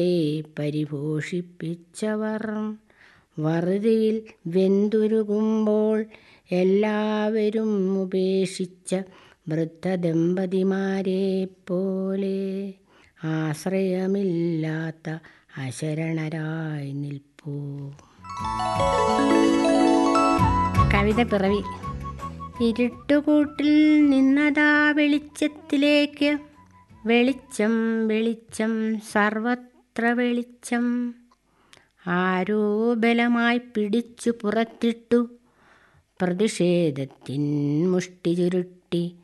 പരിപോഷിപ്പിച്ചവർ വറുതിയിൽ വെന്തുരുകുമ്പോൾ എല്ലാവരും ഉപേക്ഷിച്ച വൃദ്ധദമ്പതിമാരെ പോലെ ആശ്രയമില്ലാത്ത അശരണരായി നിൽപ്പൂ കവിത പിറവി ഇരുട്ടുകൂട്ടിൽ നിന്നതാ വെളിച്ചത്തിലേക്ക് വെളിച്ചം വെളിച്ചം സർവത്ര വെളിച്ചം ആരോ ബലമായി പിടിച്ചു പുറത്തിട്ടു പ്രതിഷേധത്തിൻ മുഷ്ടി ചുരുട്ടി